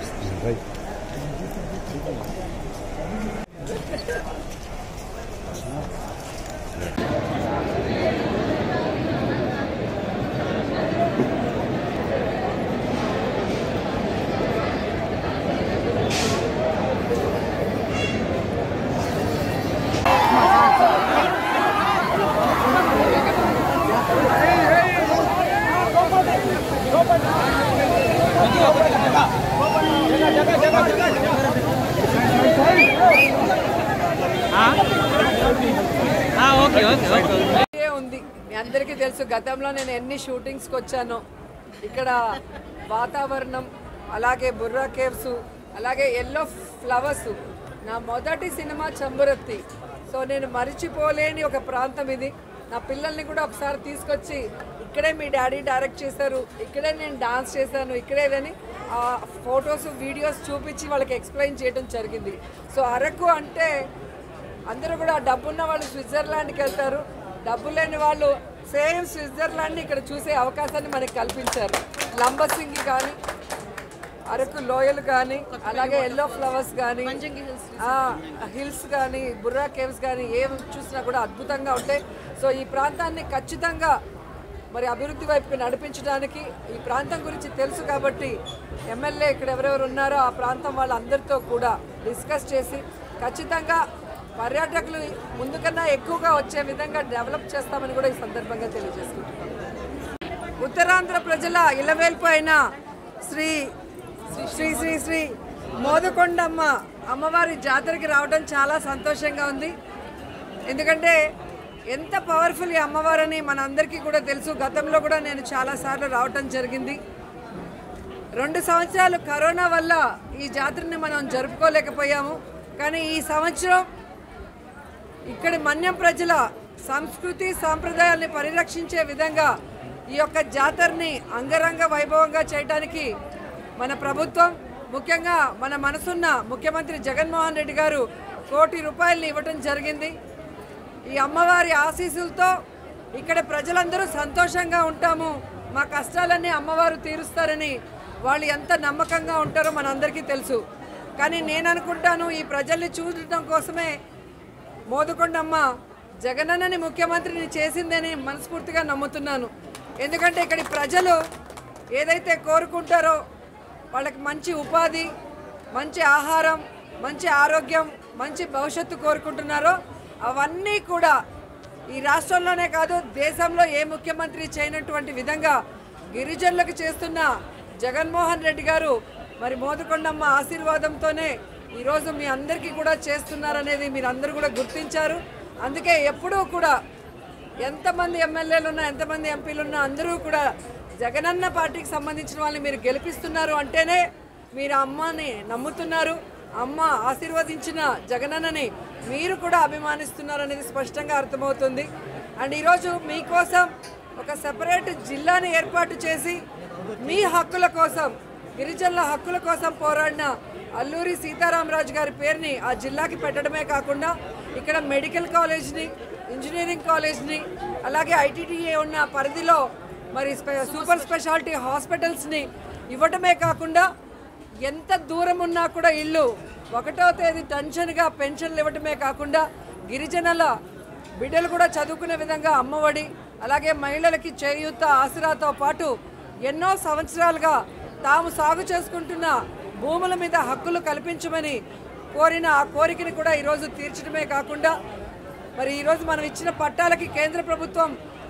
okay okay okay ఏ ఉంది మీ అందరికీ తెలుసు గతంలో నేను ఎన్ని షూటింగ్స్కి వచ్చానో ఇక్కడ వాతావరణం అలాగే బుర్రా కేవ్స్ అలాగే ఎల్లో ఫ్లవర్స్ నా మొదటి సినిమా చంబురత్తి సో నేను మరిచిపోలేని ఒక ప్రాంతం ఇది నా పిల్లల్ని కూడా ఒకసారి తీసుకొచ్చి ఇక్కడే మీ డాడీ డైరెక్ట్ చేశారు ఇక్కడే నేను డాన్స్ చేశాను ఇక్కడే ఇదని ఆ ఫొటోస్ వీడియోస్ చూపించి వాళ్ళకి ఎక్స్ప్లెయిన్ చేయడం జరిగింది సో అరకు అంటే అందరూ కూడా డబ్బున్న వాళ్ళు స్విట్జర్లాండ్కి వెళ్తారు డబ్బు లేని వాళ్ళు సేమ్ స్విట్జర్లాండ్ని ఇక్కడ చూసే అవకాశాన్ని మనకి కల్పించారు లంబసింగి కానీ అరకు లోయలు కానీ అలాగే ఎల్లో ఫ్లవర్స్ కానీ హిల్స్ కానీ బుర్రా కేవ్స్ కానీ ఏం చూసినా కూడా అద్భుతంగా ఉంటాయి సో ఈ ప్రాంతాన్ని ఖచ్చితంగా మరి అభివృద్ధి వైపుకి నడిపించడానికి ఈ ప్రాంతం గురించి తెలుసు కాబట్టి ఎమ్మెల్యే ఇక్కడ ఎవరెవరు ఉన్నారో ఆ ప్రాంతం వాళ్ళందరితో కూడా డిస్కస్ చేసి ఖచ్చితంగా పర్యాటకులు ముందు కన్నా ఎక్కువగా వచ్చే విధంగా డెవలప్ చేస్తామని కూడా ఈ సందర్భంగా తెలియజేసుకుంటున్నాం ఉత్తరాంధ్ర ప్రజల ఇలవేల్పు అయిన శ్రీ శ్రీ శ్రీ శ్రీ మోదకొండమ్మ అమ్మవారి జాతరకి రావడం చాలా సంతోషంగా ఉంది ఎందుకంటే ఎంత పవర్ఫుల్ ఈ అమ్మవారని మనందరికీ కూడా తెలుసు గతంలో కూడా నేను చాలాసార్లు రావటం జరిగింది రెండు సంవత్సరాలు కరోనా వల్ల ఈ జాతరని మనం జరుపుకోలేకపోయాము కానీ ఈ సంవత్సరం ఇక్కడి మన్యం ప్రజల సంస్కృతి సాంప్రదాయాల్ని పరిరక్షించే విధంగా ఈ యొక్క జాతరని అంగరంగ వైభవంగా చేయడానికి మన ప్రభుత్వం ముఖ్యంగా మన మనసున్న ముఖ్యమంత్రి జగన్మోహన్ రెడ్డి గారు కోటి రూపాయలని ఇవ్వటం జరిగింది ఈ అమ్మవారి ఆశీస్సులతో ఇక్కడ ప్రజలందరూ సంతోషంగా ఉంటాము మా కష్టాలన్నీ అమ్మవారు తీరుస్తారని వాళ్ళు ఎంత నమ్మకంగా ఉంటారో మనందరికీ తెలుసు కానీ నేను అనుకుంటాను ఈ ప్రజల్ని చూడటం కోసమే మోదుకొండమ్మ జగనన్నని ముఖ్యమంత్రిని చేసిందని మనస్ఫూర్తిగా నమ్ముతున్నాను ఎందుకంటే ఇక్కడి ప్రజలు ఏదైతే కోరుకుంటారో వాళ్ళకి మంచి ఉపాధి మంచి ఆహారం మంచి ఆరోగ్యం మంచి భవిష్యత్తు కోరుకుంటున్నారో అవన్నీ కూడా ఈ రాష్ట్రంలోనే కాదు దేశంలో ఏ ముఖ్యమంత్రి చేయనటువంటి విధంగా గిరిజనులకు చేస్తున్న జగన్మోహన్ రెడ్డి గారు మరి మోదుకొండమ్మ ఆశీర్వాదంతోనే ఈరోజు మీ అందరికీ కూడా చేస్తున్నారనేది మీరు అందరూ కూడా గుర్తించారు అందుకే ఎప్పుడూ కూడా ఎంతమంది ఎమ్మెల్యేలు ఉన్నా ఎంతమంది ఎంపీలు ఉన్నా అందరూ కూడా జగనన్న పార్టీకి సంబంధించిన వాళ్ళని మీరు గెలిపిస్తున్నారు అంటేనే మీరు అమ్మని నమ్ముతున్నారు అమ్మ ఆశీర్వదించిన జగనన్నని మీరు కూడా అభిమానిస్తున్నారు అనేది స్పష్టంగా అర్థమవుతుంది అండ్ ఈరోజు మీకోసం ఒక సెపరేట్ జిల్లాని ఏర్పాటు చేసి మీ హక్కుల కోసం గిరిజనుల హక్కుల కోసం పోరాడిన అల్లూరి సీతారామరాజు గారి పేరుని ఆ జిల్లాకి పెట్టడమే కాకుండా ఇక్కడ మెడికల్ కాలేజ్ని ఇంజనీరింగ్ కాలేజ్ని అలాగే ఐటీడీఏ ఉన్న పరిధిలో మరి స్పె- సూపర్ స్పెషాలిటీ హాస్పిటల్స్ని ఇవ్వటమే కాకుండా ఎంత దూరం ఉన్నా కూడా ఇల్లు ఒకటో తేదీ టెన్షన్గా పెన్షన్లు ఇవ్వటమే కాకుండా గిరిజనుల బిడ్డలు కూడా చదువుకునే విధంగా అమ్మఒడి అలాగే మహిళలకి చేయూత ఆసరాతో పాటు ఎన్నో సంవత్సరాలుగా తాము సాగు చేసుకుంటున్న భూముల మీద హక్కులు కల్పించమని కోరిన ఆ కోరికని కూడా ఈరోజు తీర్చడమే కాకుండా మరి ఈరోజు మనం ఇచ్చిన పట్టాలకి కేంద్ర ప్రభుత్వం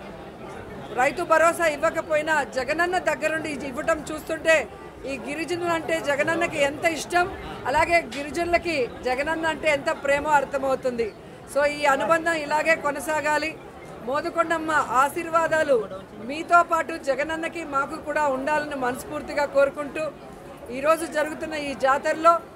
రైతు భరోసా ఇవ్వకపోయినా జగనన్న దగ్గరుండి ఇది ఇవ్వటం చూస్తుంటే ఈ గిరిజనులు అంటే జగనన్నకి ఎంత ఇష్టం అలాగే గిరిజనులకి జగనన్న అంటే ఎంత ప్రేమో అర్థమవుతుంది సో ఈ అనుబంధం ఇలాగే కొనసాగాలి మోదుకొండమ్మ ఆశీర్వాదాలు మీతో పాటు జగనన్నకి మాకు కూడా ఉండాలని మనస్ఫూర్తిగా కోరుకుంటూ ఈరోజు జరుగుతున్న ఈ జాతరలో